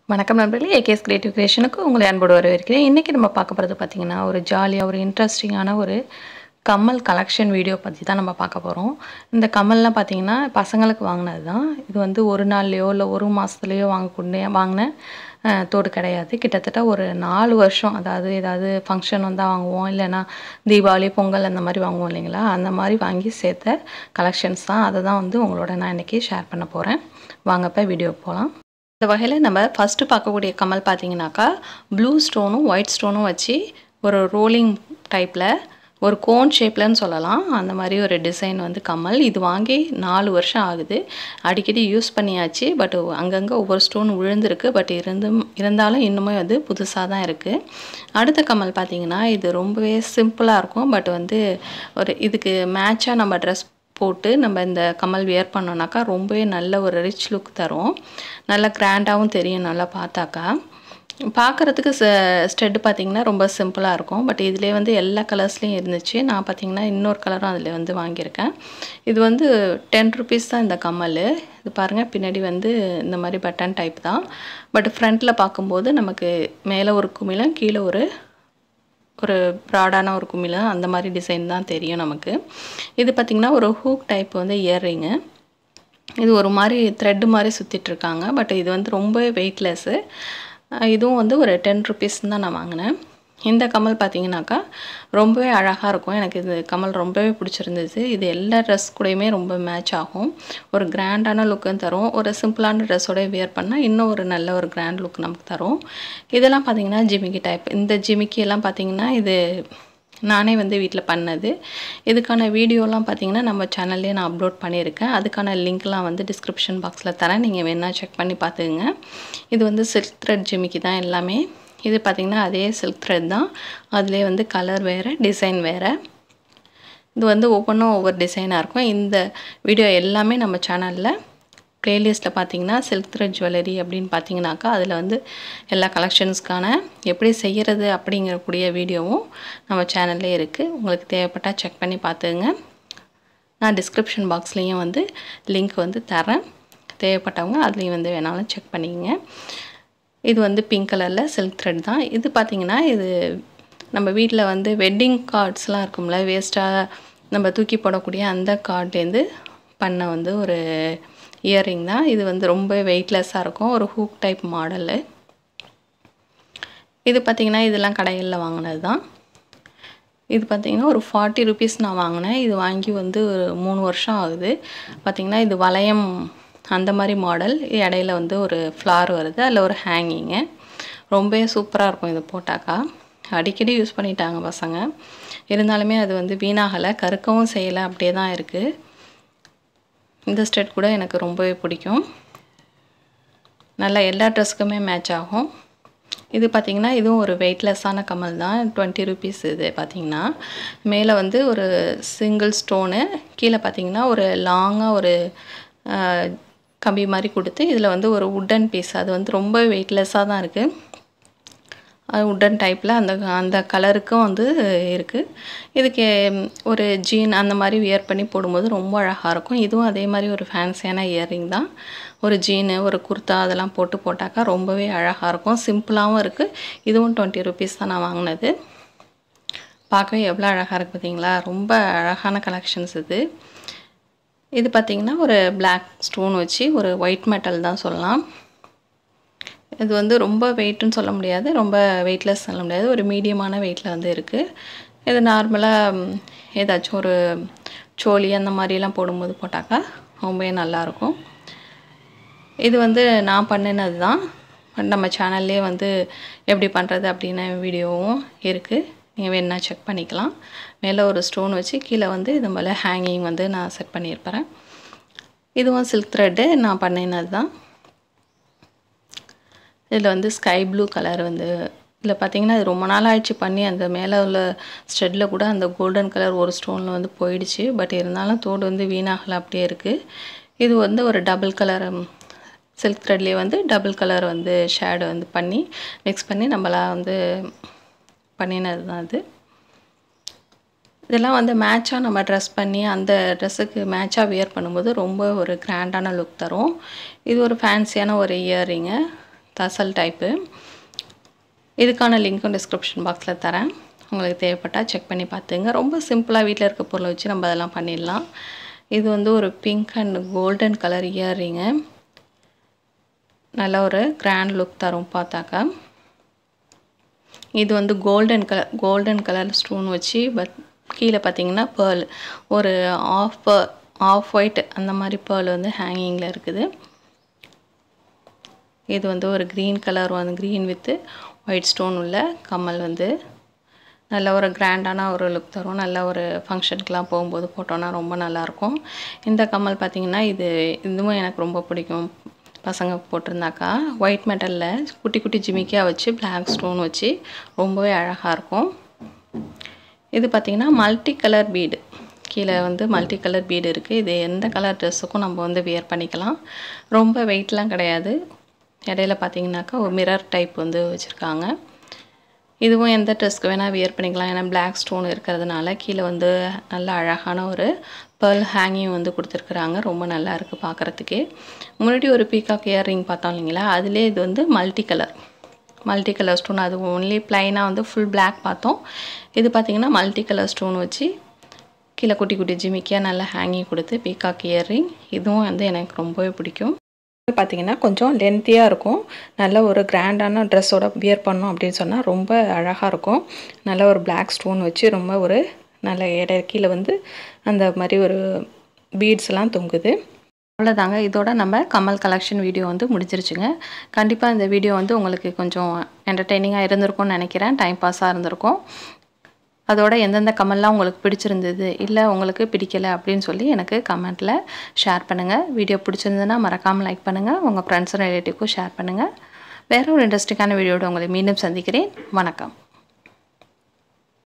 வணக்கம் நண்பர்களே AKS creative கிரியேஷனுக்கு உங்களை அன்போடு வரவேற்கிறேன் இன்றைக்கி நம்ம பார்க்க போகிறது பார்த்திங்கன்னா ஒரு ஜாலியாக ஒரு இன்ட்ரெஸ்டிங்கான ஒரு கம்மல் கலெக்ஷன் வீடியோ பற்றி தான் நம்ம பார்க்க போகிறோம் இந்த கம்மல்லாம் பார்த்திங்கன்னா பசங்களுக்கு வாங்கினது தான் இது வந்து ஒரு நாள்லையோ இல்லை ஒரு மாதத்துலையோ வாங்கக்கூடிய வாங்கின அஹ், தோடு கிடையாது கிட்டத்தட்ட ஒரு நாலு வருஷம் அதாவது ஏதாவது ஃபங்க்ஷன் வந்தால் வாங்குவோம் இல்லைன்னா தீபாவளி பொங்கல் அந்த மாதிரி வாங்குவோம் இல்லைங்களா அந்த மாதிரி வாங்கி சேர்த்த கலெக்ஷன்ஸ் தான் அதை தான் வந்து உங்களோட நான் இன்றைக்கி ஷேர் பண்ண போகிறேன் வாங்கப்போ வீடியோ போகலாம் இந்த வகையில் நம்ம ஃபஸ்ட்டு பார்க்கக்கூடிய கமல் பார்த்தீங்கன்னாக்கா ப்ளூ ஸ்டோனும் ஒயிட் ஸ்டோனும் வச்சு ஒரு ரோலிங் டைப்பில் ஒரு கோன் ஷேப்லன்னு சொல்லலாம் அந்த மாதிரி ஒரு டிசைன் வந்து கமல் இது வாங்கி நாலு வருஷம் ஆகுது அடிக்கடி யூஸ் பண்ணியாச்சு பட் அங்கங்கே ஒவ்வொரு ஸ்டோன் விழுந்திருக்கு பட் இருந்தும் இருந்தாலும் இன்னுமே வந்து புதுசாக தான் இருக்குது அடுத்த கமல் பார்த்தீங்கன்னா இது ரொம்பவே சிம்பிளாக இருக்கும் பட் வந்து ஒரு இதுக்கு மேட்சாக நம்ம ட்ரெஸ் போட்டு நம்ம இந்த கமல் வியர் பண்ணோம்னாக்கா ரொம்பவே நல்ல ஒரு ரிச் லுக் தரும் நல்லா கிராண்டாகவும் தெரியும் நல்லா பார்த்தாக்கா பார்க்குறதுக்கு ஸ்டெட்டு பார்த்திங்கன்னா ரொம்ப சிம்பிளாக இருக்கும் பட் இதிலே வந்து எல்லா கலர்ஸ்லேயும் இருந்துச்சு நான் பார்த்திங்கன்னா இன்னொரு கலரும் அதில் வந்து வாங்கியிருக்கேன் இது வந்து டென் ருபீஸ் தான் இந்த கம்மல் இது பாருங்கள் பின்னாடி வந்து இந்த மாதிரி பட்டன் டைப் தான் பட் ஃப்ரண்ட்டில் பார்க்கும்போது நமக்கு மேலே ஒரு குமிழம் கீழே ஒரு ஒரு ப்ராடான ஒரு குமிழம் அந்த மாதிரி டிசைன் தான் தெரியும் நமக்கு இது பார்த்திங்கன்னா ஒரு ஹூக் டைப் வந்து இயர்ரிங்கு இது ஒரு மாதிரி த்ரெட்டு மாதிரி சுற்றிட்டு இருக்காங்க பட் இது வந்து ரொம்ப வெயிட்லெஸ்ஸு இதுவும் வந்து ஒரு டென் ருபீஸ் தான் நான் வாங்கினேன் இந்த கமல் பார்த்தீங்கன்னாக்கா ரொம்பவே அழகாக இருக்கும் எனக்கு இது கமல் ரொம்பவே பிடிச்சிருந்தது இது எல்லா ட்ரெஸ் கூடயுமே ரொம்ப மேட்ச் ஆகும் ஒரு கிராண்டான லுக்கும் தரும் ஒரு சிம்பிளான ட்ரெஸ்ஸோட வியர் பண்ணால் இன்னும் ஒரு நல்ல ஒரு கிராண்ட் லுக் நமக்கு தரும் இதெல்லாம் பார்த்தீங்கன்னா ஜிமிக்கி டைப் இந்த ஜிமிக்கி எல்லாம் பார்த்தீங்கன்னா இது நானே வந்து வீட்டில் பண்ணது இதுக்கான வீடியோலாம் பார்த்தீங்கன்னா நம்ம சேனல்லே நான் அப்லோட் பண்ணியிருக்கேன் அதுக்கான லிங்க்லாம் வந்து டிஸ்கிரிப்ஷன் பாக்ஸில் தரேன் நீங்கள் வேணால் செக் பண்ணி பார்த்துக்குங்க இது வந்து சில்க் த்ரெட் ஜிமிக்கி தான் எல்லாமே இது பார்த்திங்கன்னா அதே சில்க் த்ரெட் தான் அதிலே வந்து கலர் வேறு டிசைன் வேறு இது வந்து ஒவ்வொன்றும் ஒவ்வொரு டிசைனாக இருக்கும் இந்த வீடியோ எல்லாமே நம்ம சேனலில் ப்ளேலிஸ்ட்டில் பார்த்தீங்கன்னா சில்க் த்ரெட் ஜுவல்லரி அப்படின்னு பார்த்தீங்கன்னாக்கா அதில் வந்து எல்லா கலெக்ஷன்ஸ்க்கான எப்படி செய்கிறது அப்படிங்கக்கூடிய வீடியோவும் நம்ம சேனல்லே இருக்குது உங்களுக்கு தேவைப்பட்டால் செக் பண்ணி பார்த்துங்க நான் டிஸ்கிரிப்ஷன் பாக்ஸ்லேயும் வந்து லிங்க் வந்து தரேன் தேவைப்பட்டவங்க அதுலேயும் வந்து வேணாலும் செக் பண்ணிக்கங்க இது வந்து பிங்க் கலரில் சில்க் த்ரெட் தான் இது பார்த்திங்கன்னா இது நம்ம வீட்டில் வந்து வெட்டிங் கார்ட்ஸ்லாம் இருக்கும்ல வேஸ்ட்டாக நம்ம தூக்கி போடக்கூடிய அந்த கார்ட்லேருந்து பண்ண வந்து ஒரு இயரிங் தான் இது வந்து ரொம்ப வெயிட்லெஸ்ஸாக இருக்கும் ஒரு ஹூக் டைப் மாடலு இது பார்த்திங்கன்னா இதெல்லாம் கடைகளில் வாங்கினது தான் இது பார்த்திங்கன்னா ஒரு ஃபார்ட்டி ருபீஸ் நான் வாங்கினேன் இது வாங்கி வந்து ஒரு மூணு வருஷம் ஆகுது பார்த்திங்கன்னா இது வளையம் அந்த மாதிரி மாடல் இடையில வந்து ஒரு ஃப்ளார் வருது அதில் ஒரு ஹேங்கிங்கு ரொம்பவே சூப்பராக இருக்கும் இது போட்டாக்கா அடிக்கடி யூஸ் பண்ணிட்டாங்க பசங்க இருந்தாலுமே அது வந்து வீணாகலை கருக்கவும் செய்யலை அப்படியே தான் இருக்குது இந்த ஸ்டெட் கூட எனக்கு ரொம்பவே பிடிக்கும் நல்லா எல்லா ட்ரெஸ்க்குமே மேட்ச் ஆகும் இது பார்த்திங்கன்னா இதுவும் ஒரு வெயிட்லெஸ்ஸான கமல் தான் டுவெண்ட்டி ருபீஸ் இது பார்த்திங்கன்னா மேலே வந்து ஒரு சிங்கிள் ஸ்டோனு கீழே பார்த்திங்கன்னா ஒரு லாங்காக ஒரு ஆஹ், கம்பி மாதிரி கொடுத்து இதில் வந்து ஒரு உட்டன் பீஸ் அது வந்து ரொம்ப வெயிட்லெஸ்ஸாக தான் இருக்குது அது உட்டன் டைப்பில் அந்த அந்த கலருக்கும் வந்து இருக்குது இதுக்கு ம், ஒரு ஜீன் அந்த மாதிரி வியர் பண்ணி போடும்போது ரொம்ப அழகாக இருக்கும் இதுவும் அதே மாதிரி ஒரு ஃபேன்சியான இயரிங் தான் ஒரு ஜீனு ஒரு குர்த்தா அதெல்லாம் போட்டு போட்டாக்கா ரொம்பவே அழகாக இருக்கும் சிம்பிளாகவும் இருக்குது இதுவும் டுவெண்ட்டி ருபீஸ் தான் நான் வாங்கினது பார்க்கவே எவ்வளோ அழகாக இருக்குது பார்த்தீங்களா ரொம்ப அழகான கலெக்ஷன்ஸ் இது இது பார்த்திங்கன்னா ஒரு Black ஸ்டோன் வச்சு ஒரு ஒயிட் மெட்டல் தான் சொல்லலாம் இது வந்து ரொம்ப வெயிட்டுன்னு சொல்ல முடியாது ரொம்ப வெயிட்லெஸ் சொல்ல முடியாது ஒரு மீடியமான வெயிட்டில் வந்து இருக்குது இது நார்மலாக ஏதாச்சும் ஒரு சோழி அந்த மாதிரிலாம் போடும்போது போட்டாக்கா ரொம்பவே நல்லாயிருக்கும் இது வந்து நான் பண்ணினது தான் நம்ம சேனல்லே வந்து எப்படி பண்ணுறது அப்படின்னு வீடியோவும் இருக்குது நீங்கள் வேணா செக் பண்ணிக்கலாம் மேலே ஒரு ஸ்டோன் வச்சு கீழே வந்து இது போல் ஹேங்கிங் வந்து நான் செட் பண்ணியிருப்பேன் இதுவும் சில்க் த்ரெட்டு நான் பண்ணினது தான் இதில் வந்து ஸ்கை ப்ளூ கலர் வந்து இதில் பார்த்தீங்கன்னா இது ரொம்ப நாள் ஆயிடுச்சு பண்ணி அந்த மேலே உள்ள ஸ்டெட்டில் கூட அந்த கோல்டன் கலர் ஒரு ஸ்டோனில் வந்து போயிடுச்சு பட் இருந்தாலும் தோடு வந்து வீணாகலை அப்படியே இருக்குது இது வந்து ஒரு டபுள் கலர் சில்க் த்ரெட்லேயே வந்து டபுள் கலர் வந்து ஷேடு வந்து பண்ணி மிக்ஸ் பண்ணி நம்மளா வந்து பண்ணினது தான் அது இதெல்லாம் வந்து மேட்சாக நம்ம ட்ரெஸ் பண்ணி அந்த ட்ரெஸ்ஸுக்கு மேட்சாக வியர் பண்ணும்போது ரொம்ப ஒரு கிராண்டான லுக் தரும் இது ஒரு ஃபேன்சியான ஒரு இயரிங்கு தசல் டைப்பு இதுக்கான லிங்க்கும் டிஸ்கிரிப்ஷன் பாக்ஸில் தரேன் உங்களுக்கு தேவைப்பட்டால் செக் பண்ணி பார்த்துங்க ரொம்ப சிம்பிளாக வீட்டில் இருக்க பொருளை வச்சு நம்ம அதெல்லாம் பண்ணிடலாம் இது வந்து ஒரு pink and golden colour earring நல்ல ஒரு கிராண்ட் லுக் தரும் பார்த்தாக்கா இது வந்து golden colour golden colour stone வச்சு பட் கீழே பார்த்தீங்கன்னா பேர்ல் ஒரு ஆஃப் ஆஃப் ஒயிட் அந்த மாதிரி பேர்ல் வந்து ஹேங்கிங்கில் இருக்குது இது வந்து ஒரு க்ரீன் கலர் வந்து க்ரீன் வித்து ஒயிட் ஸ்டோன் உள்ள கம்மல் வந்து நல்ல ஒரு கிராண்டான ஒரு லுக் தரும் நல்ல ஒரு ஃபங்க்ஷனுக்குலாம் போகும்போது போட்டோன்னா ரொம்ப நல்லாயிருக்கும் இந்த கம்மல் பார்த்திங்கன்னா இது இதுவும் எனக்கு ரொம்ப பிடிக்கும் பசங்க போட்டிருந்தாக்கா ஒயிட் மெட்டலில் குட்டி குட்டி ஜிமிக்கியாக வச்சு பிளாக் ஸ்டோன் வச்சு ரொம்பவே அழகாக இருக்கும் இது பார்த்திங்கன்னா மல்டி கலர் பீடு கீழே வந்து மல்டி கலர் பீடு இருக்குது இது எந்த கலர் ட்ரெஸ்ஸுக்கும் நம்ம வந்து வியர் பண்ணிக்கலாம் ரொம்ப வெயிட்லாம் கிடையாது இடையில பார்த்தீங்கன்னாக்கா ஒரு மிரர் டைப் வந்து வச்சுருக்காங்க இதுவும் எந்த ட்ரெஸ்க்கு வேணால் வியர் பண்ணிக்கலாம் ஏன்னா பிளாக் ஸ்டோன் இருக்கிறதுனால கீழே வந்து நல்ல அழகான ஒரு பேர்ல் ஹேங்கிங் வந்து கொடுத்துருக்குறாங்க ரொம்ப நல்லா இருக்குது பார்க்குறதுக்கே முன்னாடி ஒரு பீகாக் இயர்ரிங் பார்த்தோம் இல்லைங்களா அதிலே இது வந்து multi colour multi colour stone அது ஒன்லி ப்ளைனாக வந்து ஃபுல் பிளாக் பார்த்தோம் இது பார்த்திங்கன்னா மல்டி கலர் ஸ்டோன் வச்சு கீழே குட்டி குட்டி ஜிமிக்கியாக நல்லா ஹேங்கிங் கொடுத்து பீகாக் இயர்ரிங் இதுவும் வந்து எனக்கு ரொம்பவே பிடிக்கும் பார்த்திங்கன்னா கொஞ்சம் லென்த்தியாக இருக்கும் நல்ல ஒரு கிராண்டான ட்ரெஸ்ஸோட வியர் பண்ணோம் அப்படின்னு சொன்னால் ரொம்ப அழகாக இருக்கும் நல்ல ஒரு பிளாக் ஸ்டோன் வச்சு ரொம்ப ஒரு நல்ல எடை கீழே வந்து அந்த மாதிரி ஒரு பீட்ஸ்லாம் தொங்குது அவ்வளோதாங்க இதோட நம்ம கமல் கலெக்ஷன் வீடியோ வந்து முடிஞ்சிருச்சுங்க கண்டிப்பாக இந்த வீடியோ வந்து உங்களுக்கு கொஞ்சம் என்டர்டெய்னிங்காக இருந்திருக்கும்னு நினைக்கிறேன் டைம் பாஸாக இருந்திருக்கும் அதோட எந்தெந்த கமெண்ட்லாம் உங்களுக்கு பிடிச்சிருந்தது இல்லை உங்களுக்கு பிடிக்கலை அப்படின்னு சொல்லி எனக்கு கமெண்ட்டில் ஷேர் பண்ணுங்கள் வீடியோ பிடிச்சிருந்ததுன்னா மறக்காமல் லைக் பண்ணுங்கள் உங்கள் ஃப்ரெண்ட்ஸ் ரிலேட்டிவ்க்கும் ஷேர் பண்ணுங்கள் வேறு ஒரு இன்ட்ரெஸ்டிங்கான வீடியோட உங்களை மீண்டும் சந்திக்கிறேன் வணக்கம்